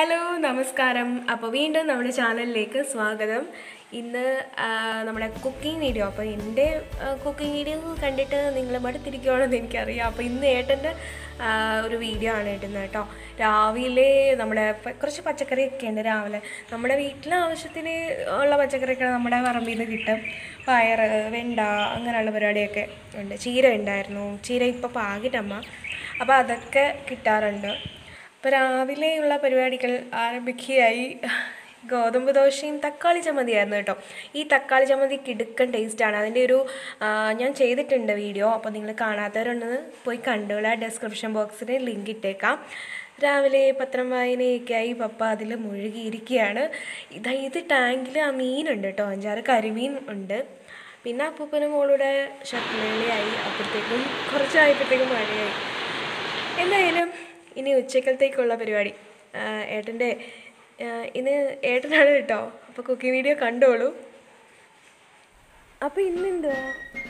Hello നമസ്കാരം അപ്പോൾ വീണ്ടും നമ്മുടെ ചാനലിലേക്ക് സ്വാഗതം ഇന്ന് ആ, നമ്മുടെ കുക്കിംഗ് വീഡിയോ അപ്പോൾ എൻ്റെ കുക്കിംഗ് വീഡിയോ കണ്ടിട്ട് നിങ്ങൾ മടുത്തിരിക്കുകയാണെന്ന് എനിക്കറിയാം അപ്പോൾ ഇന്ന് ഏട്ടൻ്റെ ആ, ഒരു വീഡിയോ ആണ് ഇടുന്നത് കേട്ടോ രാവിലെ നമ്മുടെ പ- കുറച്ച് പച്ചക്കറിയൊക്കെ ഉണ്ട് രാവിലെ നമ്മുടെ വീട്ടിലെ ആവശ്യത്തിന് ഉള്ള പച്ചക്കറിയൊക്കെ നമ്മുടെ പറമ്പിൽ നിന്ന് കിട്ടും പയർ വെണ്ട അങ്ങനെയുള്ള പരിപാടിയൊക്കെ ഉണ്ട് ചീര ഉണ്ടായിരുന്നു ചീര ഇപ്പോൾ പാകിട്ടമ്മ അപ്പോൾ അതൊക്കെ കിട്ടാറുണ്ട് അപ്പോൾ രാവിലെയുള്ള പരിപാടികൾ ആരംഭിക്കുകയായി ഗോതമ്പ് ദോശയും തക്കാളി ചമ്മന്തിയായിരുന്നു കേട്ടോ ഈ തക്കാളി ചമ്മന്തി കിടുക്കൻ ടേസ്റ്റാണ് അതിൻ്റെ ഒരു ആ, ഞാൻ ചെയ്തിട്ടുണ്ട് വീഡിയോ അപ്പോൾ നിങ്ങൾ കാണാത്തവരൊന്ന് പോയി കണ്ടുകൊള്ളാം ഡിസ്ക്രിപ്ഷൻ ബോക്സിൽ ലിങ്ക് ഇട്ടേക്കാം രാവിലെ പത്രം വായനയൊക്കെ ആയി പപ്പ അതിൽ മുഴുകിയിരിക്കുകയാണ് ഇതാ ഇത് ടാങ്കിൽ ആ മീനുണ്ട് കേട്ടോ അഞ്ചാറ് കരിമീൻ ഉണ്ട് പിന്നെ അപ്പൂപ്പനും മോളുടെ ഷർട്ടിലേളിയായി അപ്പോഴത്തേക്കും കുറച്ചായപ്പോഴത്തേക്കും മഴയായി എന്തായാലും ഇനി ഉച്ചക്കലത്തേക്കുള്ള പരിപാടി ആ, ഏട്ടൻ്റെ ആ, ഇന്ന് ഏട്ടനാണ് കേട്ടോ അപ്പോൾ കുക്കിംഗ് വീഡിയോ കണ്ടോളൂ അപ്പോൾ ഇന്നെന്തുവാ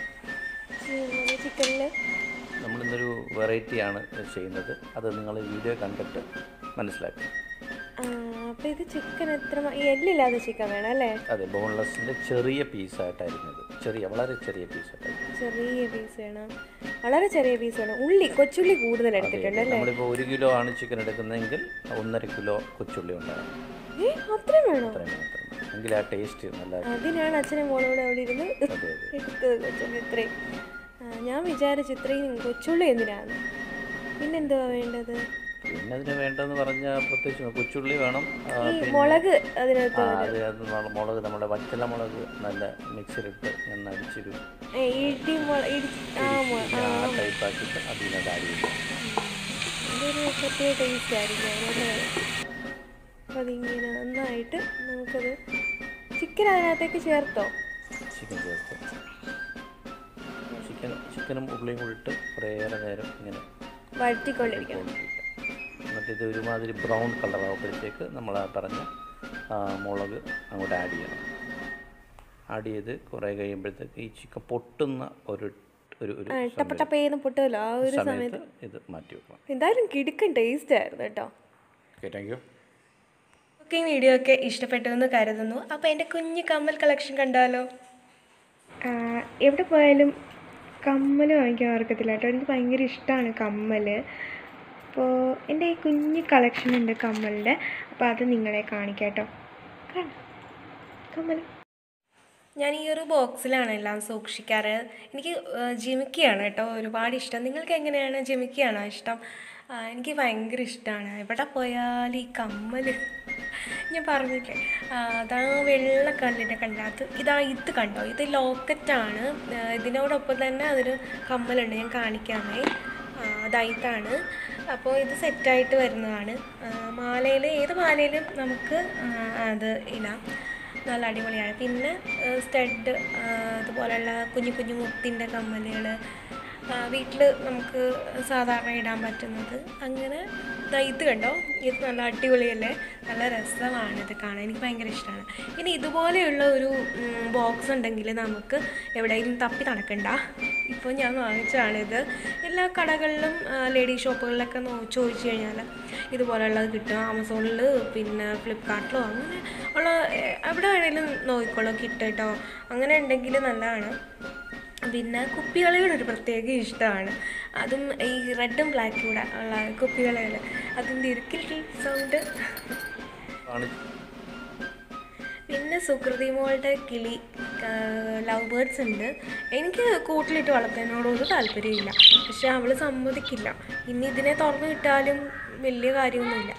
ചിക്കനിൽ നമ്മളിന്നൊരു വെറൈറ്റിയാണ് ചെയ്യുന്നത് അത് നിങ്ങൾ വീഡിയോ കണ്ടിട്ട് മനസ്സിലാക്കുക അപ്പോൾ ഇത് ചിക്കൻ എത്ര മ- ഈ എല്ലില്ലാതെ ചിക്കൻ വേണം അല്ലേ അതെ ബോൺലെസ്സിൻ്റെ ചെറിയ പീസായിട്ടായിരിക്കും ഇത് ചെറിയ വളരെ ചെറിയ പീസായിട്ടായിരിക്കും ചെറിയ പീസ് വേണം വളരെ ചെറിയ പീസ് വേണം ഉള്ളി കൊച്ചുള്ളി കൂടുതൽ എടുത്തിട്ടുണ്ട് അല്ലേ നമ്മളിപ്പോൾ ഒരു കിലോ ആണ് ചിക്കൻ എടുക്കുന്നതെങ്കിൽ ഒന്നര കിലോ കൊച്ചുള്ളി ഉണ്ടാകും ഏ അത്രയും വേണോ അത്രയും മാത്രം എങ്കിൽ ആ ടേസ്റ്റ് നല്ല അതിനാണ് അച്ഛനും മോളോട് അവിടെ ഇരുന്ന് അതെ അതെ എടുത്തത് കൊച്ചുള്ളി ഇത്രയും ആ, ഞാൻ വിചാരിച്ചു ഇത്രയും കൊച്ചുള്ളി എന്തിനാണ് പിന്നെന്തുവാ വേണ്ടത് പിന്നെ അതിന് വേണ്ടതെന്ന് പറഞ്ഞാൽ പ്രത്യേകിച്ച് കൊച്ചുള്ളി വേണം ആ, ഈ പിന്നെ മുളക് അതിനകത്ത് ആ അത് അത് മുള- മുളക് നമ്മുടെ വറ്റല മുളക് നല്ല മിക്സിലിട്ട് ഞാൻ അടിച്ചൊരു ഏ, ഇടി മുള ഇടി ആ മു- ആ, ആ ടൈപ്പ് ആക്കിയിട്ട് അതിനകത്ത് ആഡ് ചെയ്യും ഇതൊരു പ്രത്യേക ടേസ്റ്റ് ആയിരിക്കും അതല്ലേ അപ്പം അതിങ്ങനെ നന്നായിട്ട് നമുക്കത് ചിക്കൻ അതിനകത്തേക്ക് ചേർത്തോ ചിക്കൻ ചേർത്ത് ചിക്കൻ ചിക്കനും ഉള്ളിയും കൂടി ഇട്ട് കുറേയേറെ നേരം ഇങ്ങനെ വഴറ്റിക്കൊണ്ടിരിക്കണം ഇട്ടുകൊണ്ടിരിക്കുക. എന്നിട്ട് ഇത് ഒരുമാതിരി ബ്രൗൺ കളർ ആകുമ്പോഴത്തേക്ക് നമ്മൾ ആ പറഞ്ഞ ആ, മുളക് അങ്ങോട്ട് ആഡ് ചെയ്യണം ആഡ് ചെയ്ത് കുറേ കഴിയുമ്പോഴത്തേക്ക് ഈ ചിക്കൻ പൊട്ടുന്ന ഒരു ഒരു ഒരു ടപ്പ ടപ്പേന്ന് പൊട്ടുമല്ലോ ആ ഒരു സമയത്ത് ഇത് മാറ്റി വെക്കണം എന്തായാലും കിടുക്കൻ ടേസ്റ്റ് ആയിരുന്നു കേട്ടോ okay thank you cooking video ഒക്കെ ഇഷ്ടപ്പെട്ടു എന്ന് കരുതുന്നു അപ്പോൾ എൻ്റെ കുഞ്ഞ് കമ്മൽ കളക്ഷൻ കണ്ടാലോ എവിടെ പോയാലും കമ്മൽ വാങ്ങിക്കാൻ ഓർക്കത്തില്ല കേട്ടോ എനിക്ക് ഭയങ്കര ഇഷ്ടമാണ് കമ്മൽ അപ്പോൾ എൻ്റെ ഈ കുഞ്ഞ് കളക്ഷൻ ഉണ്ട് കമ്മലിൻ്റെ അപ്പോൾ അത് നിങ്ങളെ കാണിക്കാം കേട്ടോ കാണാം കമ്മൽ ഞാൻ ഈ ഒരു ബോക്സിലാണ് എല്ലാം സൂക്ഷിക്കാറ് എനിക്ക് ആ, ജിമിക്കിയാണ് കേട്ടോ ഒരുപാട് ഇഷ്ടം നിങ്ങൾക്ക് എങ്ങനെയാണ് ജിമിക്കിയാണോ ഇഷ്ടം ആ, എനിക്ക് ഭയങ്കര ഇഷ്ടമാണ് എവിടെ പോയാലും ഈ കമ്മൽ ഞാൻ പറഞ്ഞില്ലേ ആ, അതാ വെള്ള കല്ലിൻ്റെ കണ്ടത് ഇതാ ഇത് കണ്ടോ ഇത് ലോക്കറ്റാണ് ആ, ഇതിനോടൊപ്പം തന്നെ അതൊരു കമ്മലുണ്ട് ഞാൻ കാണിക്കാമേ ആ, അതാ ഇതാണ് അപ്പോൾ ഇത് സെറ്റായിട്ട് വരുന്നതാണ് മാലയിൽ ഏത് മാലയിലും നമുക്ക് ആ, അത് ഇടാം നല്ല അടിപൊളിയാണ് പിന്നെ സ്റ്റഡ് അതുപോലെയുള്ള കുഞ്ഞു കുഞ്ഞു മുത്തിൻ്റെ കമ്മലുകൾ വീട്ടിൽ നമുക്ക് സാധാരണ ഇടാൻ പറ്റുന്നത് അങ്ങനെ ദാ ഇത് കണ്ടോ ഇത് നല്ല അടിപൊളിയല്ലേ നല്ല രസമാണ് ഇത് കാണാൻ എനിക്ക് ഭയങ്കര ഇഷ്ടമാണ് ഇനി ഇതുപോലെയുള്ള ഒരു ബോക്സ് ഉണ്ടെങ്കിൽ നമുക്ക് എവിടെയെങ്കിലും തപ്പി നടക്കണ്ട ഇപ്പോൾ ഞാൻ വാങ്ങിച്ചതാണിത് എല്ലാ കടകളിലും ലേഡി ഷോപ്പുകളിലൊക്കെ നോ ചോദിച്ചു കഴിഞ്ഞാൽ ഇതുപോലെയുള്ളത് കിട്ടും ആമസോണിൽ പിന്നെ ഫ്ലിപ്കാർട്ടിലോ അങ്ങനെ ഉള്ള ഏ, എവിടെ വേണേലും നോക്കിക്കോളൂ കിട്ടും കേട്ടോ അങ്ങനെ ഉണ്ടെങ്കിൽ നല്ലതാണ് പിന്നെ കുപ്പികളയോട് ഒരു പ്രത്യേക ഇഷ്ടമാണ് അതും ഈ റെഡും ബ്ലാക്കും കൂടെ ഉള്ള കുപ്പികളകൾ അതിൻ്റെ ഇരിക്കൽ സൗണ്ട് ആണ് പിന്നെ സുകൃതി മോളുടെ കിളി ലവ് ബേർഡ്സ് ഉണ്ട് എനിക്ക് കൂട്ടിലിട്ട് വളർത്തുന്നതിനോടൊരു താല്പര്യമില്ല പക്ഷെ അവൾ സമ്മതിക്കില്ല ഇനി ഇതിനെ തുറന്നു കിട്ടാലും വലിയ കാര്യമൊന്നുമില്ല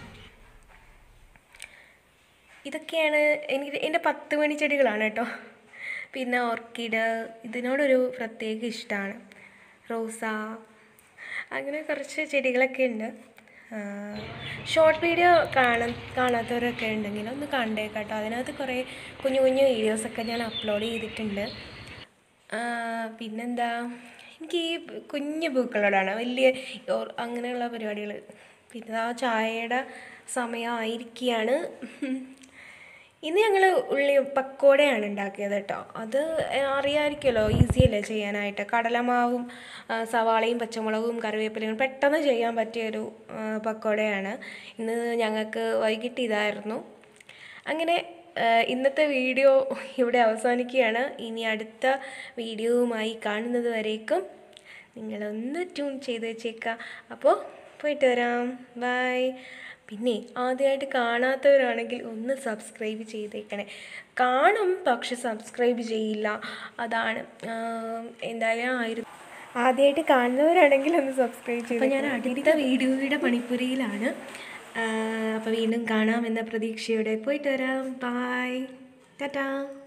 ഇതൊക്കെയാണ് എനിക്ക് എൻ്റെ പത്ത് മണി ചെടികളാണ് കേട്ടോ പിന്നെ ഓർക്കിഡ് ഇതിനോടൊരു പ്രത്യേക ഇഷ്ടമാണ് റോസ അങ്ങനെ കുറച്ച് ചെടികളൊക്കെ ഉണ്ട് ഷോർട്ട് വീഡിയോ കാണ കാണാത്തവരൊക്കെ ഉണ്ടെങ്കിൽ ഒന്ന് കണ്ടേക്കാം കേട്ടോ അതിനകത്ത് കുറേ കുഞ്ഞു കുഞ്ഞു വീഡിയോസൊക്കെ ഞാൻ അപ്ലോഡ് ചെയ്തിട്ടുണ്ട് ആ, പിന്നെന്താ എനിക്ക് ഈ കുഞ്ഞു പൂക്കളോടാണ് വലിയ ഓർ- അങ്ങനെയുള്ള പരിപാടികൾ പിന്നെ ആ ചായയുടെ സമയമായിരിക്കുകയാണ് ഇന്ന് ഞങ്ങൾ ഉള്ളി പക്കോടയാണ് ഉണ്ടാക്കിയത് കേട്ടോ അത് അറിയാമായിരിക്കുമല്ലോ ഈസിയല്ലേ ചെയ്യാനായിട്ട് കടലമാവും ആ, സവാളയും പച്ചമുളകും കറിവേപ്പിലയും പെട്ടെന്ന് ചെയ്യാൻ പറ്റിയൊരു ആ, പക്കോടയാണ് ഇന്ന് ഞങ്ങൾക്ക് വൈകിട്ട് ഇതായിരുന്നു അങ്ങനെ ആ, ഇന്നത്തെ വീഡിയോ ഇവിടെ അവസാനിക്കുകയാണ് ഇനി അടുത്ത വീഡിയോവുമായി കാണുന്നത് വരേക്കും നിങ്ങളൊന്ന് ട്യൂൺ ചെയ്ത് വെച്ചേക്കുക അപ്പോൾ പോയിട്ട് വരാം ബൈ പിന്നെ ആദ്യമായിട്ട് കാണാത്തവരാണെങ്കിൽ ഒന്ന് സബ്സ്ക്രൈബ് ചെയ്തേക്കണേ കാണും പക്ഷെ സബ്സ്ക്രൈബ് ചെയ്യില്ല അതാണ് ആ, എന്തായാലും ആയിരം ആദ്യമായിട്ട് കാണുന്നവരാണെങ്കിൽ ഒന്ന് സബ്സ്ക്രൈബ് ചെയ്ത് ഞാൻ അടുത്ത വീഡിയോയുടെ പണിപ്പുരയിലാണ് അപ്പോൾ വീണ്ടും കാണാം എന്ന പ്രതീക്ഷയോടെ പോയിട്ട് വരാം ബായ് ടാറ്റാ